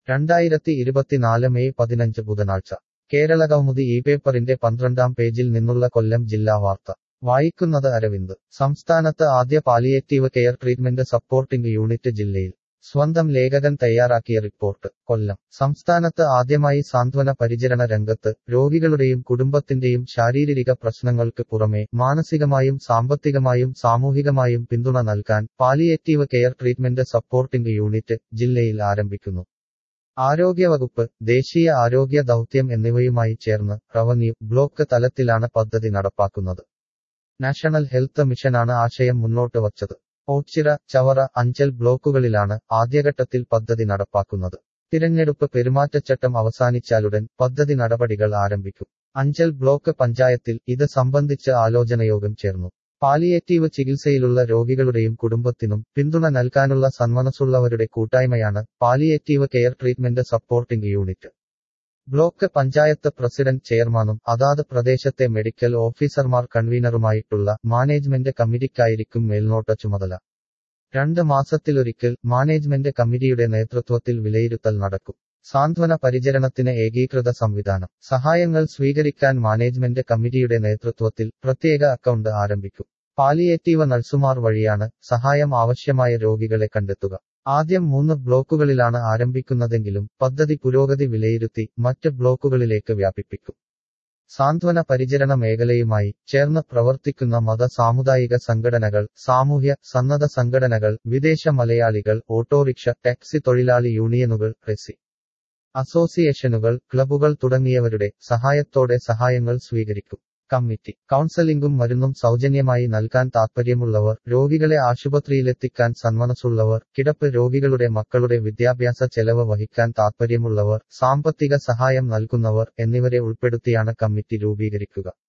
രണ്ടായിരത്തി ഇരുപത്തിനാല് മെയ് പതിനഞ്ച് ബുധനാഴ്ച കേരള കൗമുദി ഈ പേപ്പറിന്റെ പന്ത്രണ്ടാം പേജിൽ നിന്നുള്ള കൊല്ലം ജില്ലാ വാർത്ത വായിക്കുന്നത് അരവിന്ദ് സംസ്ഥാനത്ത് ആദ്യ palliative care treatment supporting unit ജില്ലയിൽ സ്വന്തം ലേഖകൻ തയ്യാറാക്കിയ റിപ്പോർട്ട് കൊല്ലം സംസ്ഥാനത്ത് ആദ്യമായി സാന്ത്വന പരിചരണ രംഗത്ത് രോഗികളുടെയും കുടുംബത്തിന്റെയും ശാരീരിക പ്രശ്നങ്ങൾക്ക് പുറമെ മാനസികമായും സാമ്പത്തികമായും സാമൂഹികമായും പിന്തുണ നൽകാൻ palliative care treatment supporting unit ജില്ലയിൽ ആരംഭിക്കുന്നു ആരോഗ്യവകുപ്പ് ദേശീയ ആരോഗ്യ ദൗത്യം എന്നിവയുമായി ചേർന്ന് റവന്യൂ ബ്ലോക്ക് തലത്തിലാണ് പദ്ധതി നടപ്പാക്കുന്നത് നാഷണൽ ഹെൽത്ത് മിഷനാണ് ആശയം മുന്നോട്ട് വച്ചത് ഓച്ചിറ ചവറ അഞ്ചൽ ബ്ലോക്കുകളിലാണ് ആദ്യഘട്ടത്തിൽ പദ്ധതി നടപ്പാക്കുന്നത് തിരഞ്ഞെടുപ്പ് പെരുമാറ്റച്ചട്ടം അവസാനിച്ചാലുടൻ പദ്ധതി നടപടികൾ ആരംഭിക്കും അഞ്ചൽ ബ്ലോക്ക് പഞ്ചായത്തിൽ ഇത് സംബന്ധിച്ച് ആലോചനയോഗം ചേർന്നു പാലിയേറ്റീവ് ചികിത്സയിലുള്ള രോഗികളുടെയും കുടുംബത്തിനും പിന്തുണ നൽകാനുള്ള സന്മനസ്സുള്ളവരുടെ കൂട്ടായ്മയാണ് palliative care treatment supporting unit block panchayat president ചെയർമാനും അതാത് പ്രദേശത്തെ മെഡിക്കൽ ഓഫീസർമാർ കൺവീനറുമായിട്ടുള്ള മാനേജ്മെന്റ് കമ്മിറ്റിക്കായിരിക്കും മേൽനോട്ട ചുമതല രണ്ട് മാസത്തിലൊരിക്കൽ മാനേജ്മെന്റ് കമ്മിറ്റിയുടെ നേതൃത്വത്തിൽ വിലയിരുത്തൽ നടക്കും സാന്ത്വന പരിചരണത്തിന് ഏകീകൃത സംവിധാനം സഹായങ്ങൾ സ്വീകരിക്കാൻ മാനേജ്മെന്റ് കമ്മിറ്റിയുടെ നേതൃത്വത്തിൽ പ്രത്യേക അക്കൗണ്ട് ആരംഭിക്കും പാലിയേറ്റീവ് നഴ്സുമാർ വഴിയാണ് സഹായം ആവശ്യമായ രോഗികളെ കണ്ടെത്തുക ആദ്യം മൂന്ന് ബ്ലോക്കുകളിലാണ് ആരംഭിക്കുന്നതെങ്കിലും പദ്ധതി പുരോഗതി വിലയിരുത്തി മറ്റ് ബ്ലോക്കുകളിലേക്ക് വ്യാപിപ്പിക്കും സാന്ത്വന പരിചരണ മേഖലയുമായി ചേർന്ന് പ്രവർത്തിക്കുന്ന മത സാമുദായിക സംഘടനകൾ സാമൂഹ്യ സന്നദ്ധ സംഘടനകൾ വിദേശ മലയാളികൾ ഓട്ടോറിക്ഷ ടാക്സി തൊഴിലാളി യൂണിയനുകൾ റെസി അസോസിയേഷനുകൾ ക്ലബുകൾ തുടങ്ങിയവരുടെ സഹായത്തോടെ സഹായങ്ങൾ സ്വീകരിക്കും കമ്മിറ്റി കൗൺസലിംഗും മരുന്നും സൗജന്യമായി നൽകാൻ താൽപ്പര്യമുള്ളവർ രോഗികളെ ആശുപത്രിയിലെത്തിക്കാൻ സന്മനസ്സുള്ളവർ കിടപ്പ് രോഗികളുടെ മക്കളുടെ വിദ്യാഭ്യാസ ചെലവ് വഹിക്കാൻ താൽപ്പര്യമുള്ളവർ സാമ്പത്തിക സഹായം നൽകുന്നവർ എന്നിവരെ ഉൾപ്പെടുത്തിയാണ് കമ്മിറ്റി രൂപീകരിക്കുക